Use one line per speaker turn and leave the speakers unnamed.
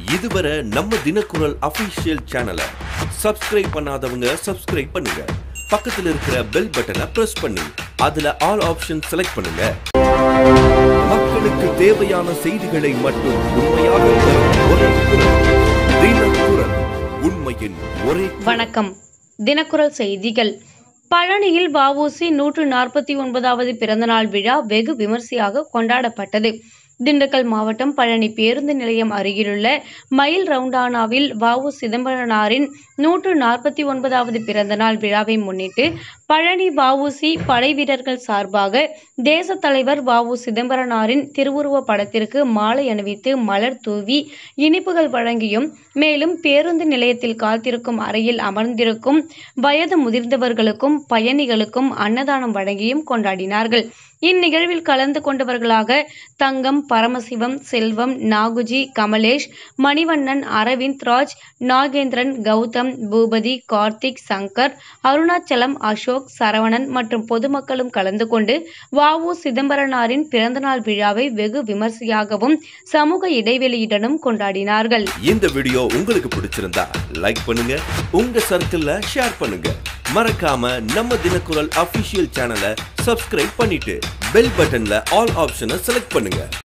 இதுவரை நம்ம தினக்குரல் அபிஷியல் சேனலை சப்ஸ்கிரைப் பண்ணாதவங்க சப்ஸ்கிரைப் பண்ணுங்க பக்கத்துல இருக்கிற பெல் பட்டனை பிரஸ் பண்ணி அதுல ஆல் ஆப்ஷன் செலக்ட் பண்ணுங்க மக்களுக்கு தேவையான செய்திகளை மட்டும் உண்மையாக தரும் ஒரே குரல் தினக்குரல் உண்மையின் ஒரே குரல்.
வணக்கம் தினக்குரல் செய்திகள் பழனியில் வஉசி நூற்று நாற்பத்தி ஒன்பதாவது பிறந்தநாள் விழா வெகு விமர்சையாக கொண்டாடப்பட்டது திண்டுக்கல் மாவட்டம் பழனி பேருந்து நிலையம் அருகிலுள்ள மயில் ரவுண்டானாவில் வஉ சிதம்பரனாரின் நூற்று நாற்பத்தி ஒன்பதாவது பிறந்தநாள் விழாவை முன்னிட்டு பழனி வஉசி படை வீரர்கள் சார்பாக தேச தலைவர் வஉ சிதம்பரனாரின் திருவுருவ படத்திற்கு மாலை அணிவித்து மலர் தூவி இனிப்புகள் வழங்கியும் மேலும் பேருந்து நிலையத்தில் காத்திருக்கும் அறையில் அமர்ந்திருக்கும் வயது முதிர்ந்தவர்களுக்கும் பயணிகளுக்கும் அன்னதானம் வழங்கியும் கொண்டாடினார்கள் இந்நிகழ்வில் கலந்து கொண்டவர்களாக தங்கம் பரமசிவம் செல்வம் நாகுஜி கமலேஷ் மணிவண்ணன் அரவிந்த் ராஜ் நாகேந்திரன் கௌதம் பூபதி கார்த்திக் சங்கர் அருணாச்சலம் அசோக் சரவணன் மற்றும் பொதுமக்களும் கலந்து கொண்டு வஉ சிதம்பரனாரின் பிறந்தநாள் விழாவை வெகு விமர்சையாகவும் சமூக இடைவெளியுடனும் கொண்டாடினார்கள்
இந்த வீடியோ உங்களுக்கு பிடிச்சிருந்தா லைக் பண்ணுங்க உங்க சர்க்கிள்ல ஷேர் பண்ணுங்க மறக்காம நம்ம தினக்குரல் அபிஷியல் சேனலை சப்ஸ்கிரைப் பண்ணிட்டு பெல் பட்டன்ல ஆல் ஆப்ஷனை செலக்ட் பண்ணுங்க